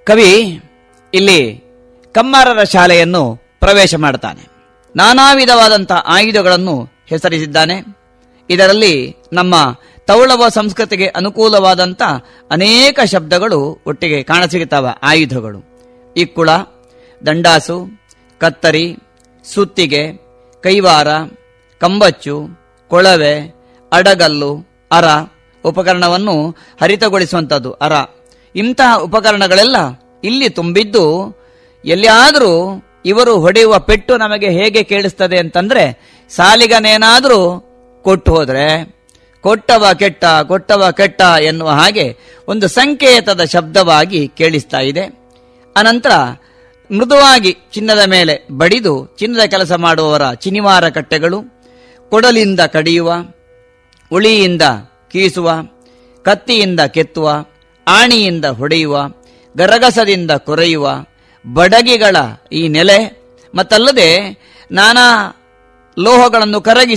ಕವಿ ಇಲ್ಲಿ ಕಮ್ಮಾರರ ಶಾಲೆಯನ್ನು ಪ್ರವೇಶ ಮಾಡ್ತಾನೆ ನಾನಾ ವಿಧವಾದಂಥ ಆಯುಧಗಳನ್ನು ಹೆಸರಿಸಿದ್ದಾನೆ ಇದರಲ್ಲಿ ನಮ್ಮ ತೌಳವ ಸಂಸ್ಕೃತಿಗೆ ಅನುಕೂಲವಾದಂಥ ಅನೇಕ ಶಬ್ದಗಳು ಒಟ್ಟಿಗೆ ಕಾಣಸಿಗುತ್ತವೆ ಆಯುಧಗಳು ಇಕ್ಕುಳ ದಂಡಾಸು ಕತ್ತರಿ ಸುತ್ತಿಗೆ ಕೈವಾರ ಕಂಬಚ್ಚು ಕೊಳವೆ ಅಡಗಲ್ಲು ಅರ ಉಪಕರಣವನ್ನು ಹರಿತಗೊಳಿಸುವಂಥದ್ದು ಅರ ಇಂತಹ ಉಪಕರಣಗಳೆಲ್ಲ ಇಲ್ಲಿ ತುಂಬಿದ್ದು ಎಲ್ಲಿಯಾದರೂ ಇವರು ಹೊಡೆಯುವ ಪೆಟ್ಟು ನಮಗೆ ಹೇಗೆ ಕೇಳಿಸ್ತದೆ ಅಂತಂದ್ರೆ ಸಾಲಿಗನೇನಾದರೂ ಕೊಟ್ಟು ಹೋದ್ರೆ ಕೊಟ್ಟವ ಕೆಟ್ಟ ಕೊಟ್ಟವ ಕೆಟ್ಟ ಎನ್ನುವ ಹಾಗೆ ಒಂದು ಸಂಕೇತದ ಶಬ್ದವಾಗಿ ಕೇಳಿಸ್ತಾ ಇದೆ ಅನಂತರ ಮೃದುವಾಗಿ ಚಿನ್ನದ ಮೇಲೆ ಬಡಿದು ಚಿನ್ನದ ಕೆಲಸ ಮಾಡುವವರ ಚಿನಿವಾರ ಕಟ್ಟೆಗಳು ಕೊಡಲಿಂದ ಕಡಿಯುವ ಉಳಿಯಿಂದ ಕೀಸುವ ಕತ್ತಿಯಿಂದ ಕೆತ್ತುವ ಆಣಿಯಿಂದ ಹೊಡೆಯುವ ಗರಗಸದಿಂದ ಕೊರೆಯುವ ಬಡಗಿಗಳ ಈ ನೆಲೆ ಮತ್ತಲ್ಲದೆ ನಾನಾ ಲೋಹಗಳನ್ನು ಕರಗಿಸಿ